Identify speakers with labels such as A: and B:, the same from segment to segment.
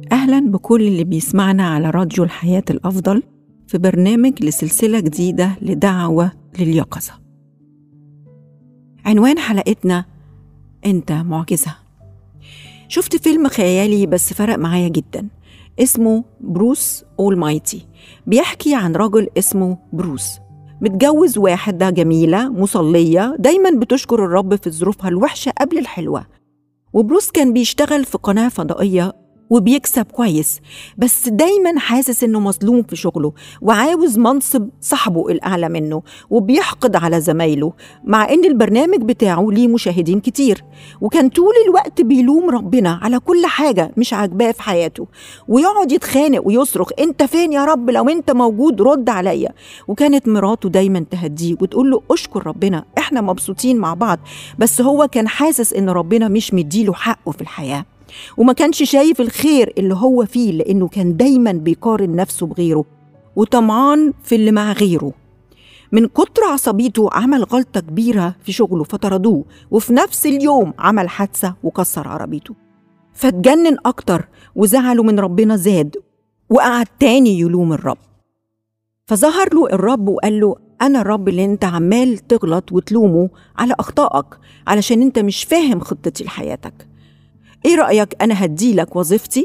A: أهلا بكل اللي بيسمعنا على راديو الحياة الأفضل في برنامج لسلسلة جديدة لدعوة لليقظة عنوان حلقتنا أنت معجزة شفت فيلم خيالي بس فرق معايا جدا اسمه بروس أول مايتي بيحكي عن رجل اسمه بروس متجوز واحدة جميلة مصلية دايما بتشكر الرب في ظروفها الوحشة قبل الحلوة وبروس كان بيشتغل في قناة فضائية وبيكسب كويس بس دايما حاسس انه مظلوم في شغله وعاوز منصب صاحبه الاعلى منه وبيحقد على زمايله مع ان البرنامج بتاعه ليه مشاهدين كتير وكان طول الوقت بيلوم ربنا على كل حاجه مش عاجباه في حياته ويقعد يتخانق ويصرخ انت فين يا رب لو انت موجود رد عليا وكانت مراته دايما تهديه وتقول له اشكر ربنا احنا مبسوطين مع بعض بس هو كان حاسس ان ربنا مش مديله حقه في الحياه وما كانش شايف الخير اللي هو فيه لأنه كان دايما بيقارن نفسه بغيره وطمعان في اللي مع غيره من كتر عصبيته عمل غلطة كبيرة في شغله فطردوه وفي نفس اليوم عمل حادثة وكسر عربيته فاتجنن أكتر وزعله من ربنا زاد وقعد تاني يلوم الرب فظهر له الرب وقال له أنا الرب اللي أنت عمال تغلط وتلومه على أخطائك علشان أنت مش فاهم خطتي لحياتك ايه رأيك أنا هديلك وظيفتي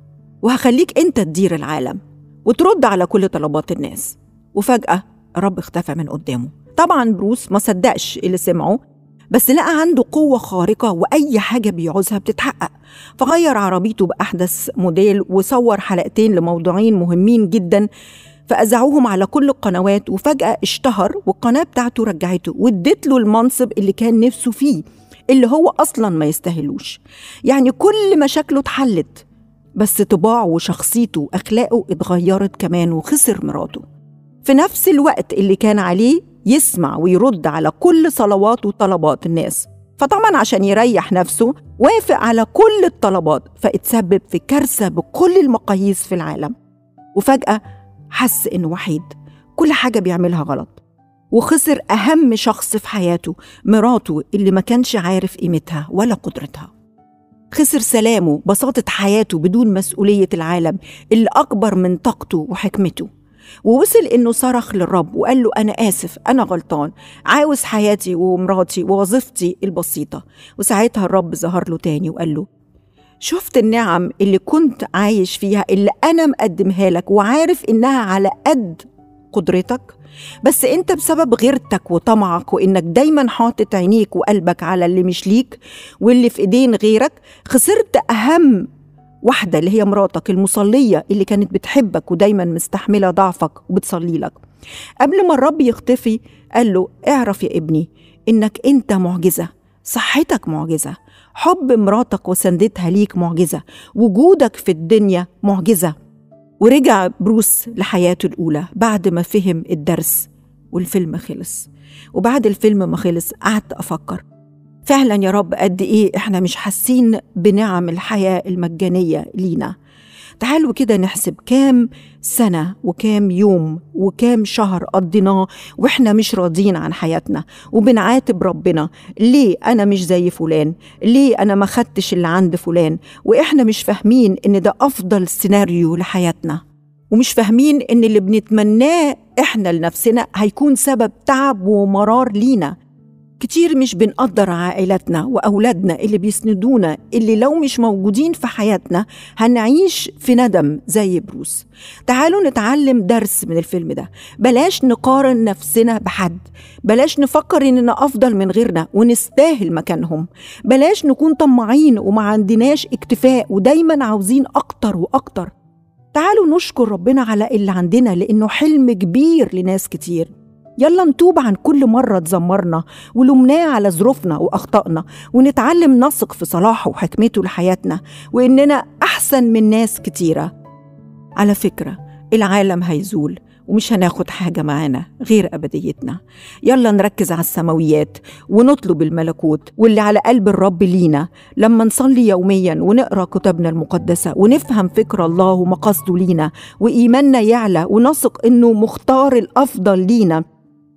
A: وهخليك أنت تدير العالم وترد على كل طلبات الناس وفجأة الرب اختفى من قدامه طبعا بروس ما صدقش اللي سمعه بس لقى عنده قوة خارقة وأي حاجة بيعوزها بتتحقق فغير عربيته بأحدث موديل وصور حلقتين لموضوعين مهمين جدا فأذاعوهم على كل القنوات وفجأة اشتهر والقناة بتاعته رجعته وادت له المنصب اللي كان نفسه فيه اللي هو اصلا ما يستاهلوش يعني كل مشاكله اتحلت بس طباعه وشخصيته واخلاقه اتغيرت كمان وخسر مراته في نفس الوقت اللي كان عليه يسمع ويرد على كل صلوات وطلبات الناس فطبعا عشان يريح نفسه وافق على كل الطلبات فاتسبب في كارثة بكل المقاييس في العالم وفجأة حس إنه وحيد كل حاجة بيعملها غلط وخسر أهم شخص في حياته مراته اللي ما كانش عارف قيمتها ولا قدرتها خسر سلامه بساطة حياته بدون مسؤولية العالم اللي أكبر من طاقته وحكمته ووصل إنه صرخ للرب وقال له أنا آسف أنا غلطان عاوز حياتي ومراتي ووظيفتي البسيطة وساعتها الرب ظهر له تاني وقال له شفت النعم اللي كنت عايش فيها اللي أنا مقدمها لك وعارف إنها على قد قدرتك بس انت بسبب غيرتك وطمعك وانك دايما حاطط عينيك وقلبك على اللي مش ليك واللي في ايدين غيرك خسرت اهم واحده اللي هي مراتك المصليه اللي كانت بتحبك ودايما مستحمله ضعفك وبتصلي لك قبل ما الرب يختفي قال له اعرف يا ابني انك انت معجزه صحتك معجزه حب مراتك وسندتها ليك معجزه وجودك في الدنيا معجزه ورجع بروس لحياته الأولى بعد ما فهم الدرس والفيلم خلص وبعد الفيلم ما خلص قعدت أفكر فعلا يا رب قد إيه إحنا مش حاسين بنعم الحياة المجانية لينا تعالوا كده نحسب كام سنة وكام يوم وكام شهر قضيناه واحنا مش راضيين عن حياتنا وبنعاتب ربنا ليه أنا مش زي فلان ليه أنا ما خدتش اللي عند فلان وإحنا مش فاهمين إن ده أفضل سيناريو لحياتنا ومش فاهمين إن اللي بنتمناه إحنا لنفسنا هيكون سبب تعب ومرار لينا كتير مش بنقدر عائلاتنا وأولادنا اللي بيسندونا اللي لو مش موجودين في حياتنا هنعيش في ندم زي بروس تعالوا نتعلم درس من الفيلم ده بلاش نقارن نفسنا بحد بلاش نفكر إننا أفضل من غيرنا ونستاهل مكانهم بلاش نكون طماعين وما عندناش اكتفاء ودايما عاوزين أكتر وأكتر تعالوا نشكر ربنا على اللي عندنا لأنه حلم كبير لناس كتير يلا نتوب عن كل مرة تزمرنا ولمناه على ظروفنا وأخطائنا ونتعلم نثق في صلاحه وحكمته لحياتنا وإننا أحسن من ناس كتيرة على فكرة العالم هيزول ومش هناخد حاجة معانا غير أبديتنا يلا نركز على السماويات ونطلب الملكوت واللي على قلب الرب لينا لما نصلي يوميا ونقرأ كتبنا المقدسة ونفهم فكر الله ومقاصده لينا وإيماننا يعلى ونثق إنه مختار الأفضل لينا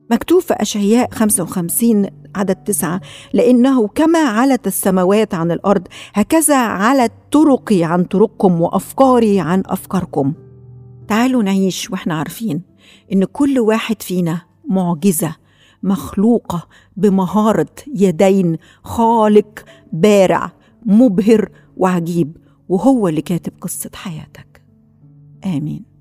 A: مكتوب في أشعياء 55 عدد تسعة لأنه كما علت السماوات عن الأرض هكذا علت طرقي عن طرقكم وأفكاري عن أفكاركم تعالوا نعيش وإحنا عارفين إن كل واحد فينا معجزة مخلوقة بمهارة يدين خالق بارع مبهر وعجيب وهو اللي كاتب قصة حياتك آمين